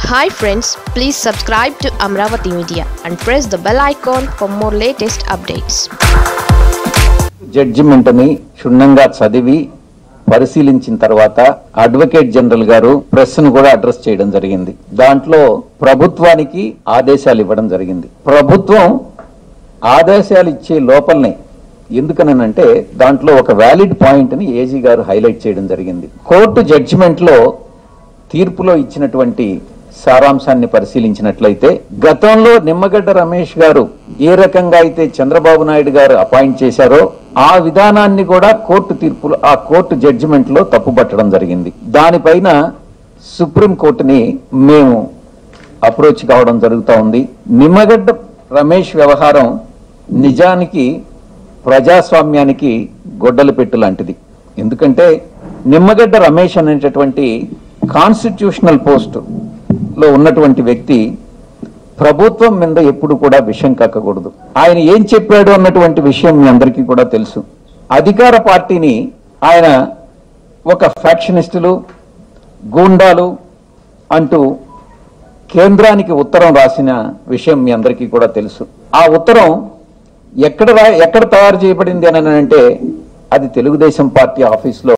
hi friends please subscribe to Amaravati media and press the bell icon for more latest updates జడ్జిమెంట్ని క్షుణ్ణంగా చదివి పరిశీలించిన తర్వాత అడ్వకేట్ జనరల్ గారు ప్రెస్ ను కూడా అడ్రస్ చేయడం జరిగింది దాంట్లో ప్రభుత్వానికి ఆదేశాలు ఇవ్వడం జరిగింది ప్రభుత్వం ఆదేశాలు ఇచ్చే లోపలనే ఎందుకనంటే దాంట్లో ఒక వ్యాలిడ్ పాయింట్ ని ఏజీ గారు హైలైట్ చేయడం జరిగింది కోర్టు జడ్జిమెంట్ లో తీర్పులో ఇచ్చినటువంటి సారాంశాన్ని పరిశీలించినట్లయితే గతంలో నిమ్మగడ్డ రమేష్ గారు ఏ రకంగా అయితే చంద్రబాబు నాయుడు గారు అపాయింట్ చేశారో ఆ విధానాన్ని కూడా కోర్టు తీర్పులో ఆ కోర్టు జడ్జిమెంట్ లో తప్పుపట్టడం జరిగింది దానిపైన సుప్రీం కోర్టుని మేము అప్రోచ్ కావడం జరుగుతూ ఉంది నిమ్మగడ్డ రమేష్ వ్యవహారం నిజానికి ప్రజాస్వామ్యానికి గొడ్డలు పెట్టు లాంటిది ఎందుకంటే నిమ్మగడ్డ రమేష్ అనేటటువంటి కాన్స్టిట్యూషనల్ పోస్ట్ లో ఉన్నటువంటి వ్యక్తి ప్రభుత్వం మీద ఎప్పుడు కూడా విషం కక్కకూడదు ఆయన ఏం చెప్పాడు అన్నటువంటి విషయం మీ అందరికీ కూడా తెలుసు అధికార పార్టీని ఆయన ఒక ఫ్యాక్షనిస్టులు గూండాలు అంటూ కేంద్రానికి ఉత్తరం రాసిన విషయం మీ అందరికీ కూడా తెలుసు ఆ ఉత్తరం ఎక్కడ రా ఎక్కడ తయారు చేయబడింది అని అంటే అది తెలుగుదేశం పార్టీ ఆఫీస్లో